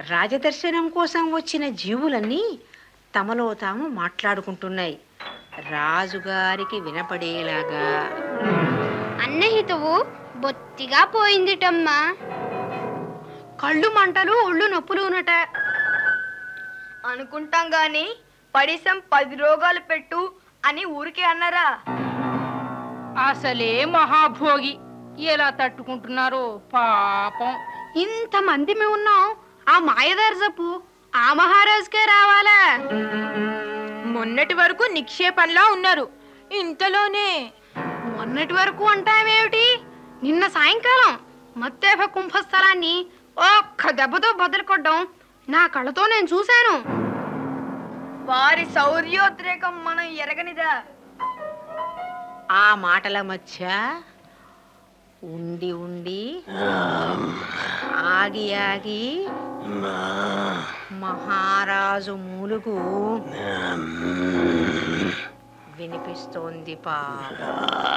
రాజదర్శనం కోసం వచ్చిన జీవులన్నీ తమలో తాము మాట్లాడుకుంటున్నాయి రాజుగారికి వినపడేలాగా అన్నహితువు బొత్తిగా పోయిందిటమ్మా కళ్ళు మంటలు ఒళ్ళు నొప్పులునట అనుకుంటాం గాని పడిసం పది రోగాలు పెట్టు అని ఊరికే అన్నారా అసలే మహాభోగి ఎలా తట్టుకుంటున్నారో పాపం ఇంతమంది మేము ఉన్నాం ఆ మాయదారి జప్పు ఆ మహారాజుకే రావాలా మొన్నటి వరకు నిక్షేపంలా ఉన్నారు ఇంతలోనే మొన్నటి వరకు అంటామేమిటి నిన్న సాయంకాలం మత్తేఫ కుంభస్థలాన్ని ఒక్క దెబ్బతో బదులుకొట్టడం నా కళ్ళతో నేను చూశాను వారి శౌర్యోద్రేకం మనం ఎరగనిదా ఆ మాటల మధ్య ఉండి ఉండి ఆగి ఆగి మహారాజు మూలుగు వినిపిస్తోంది పాప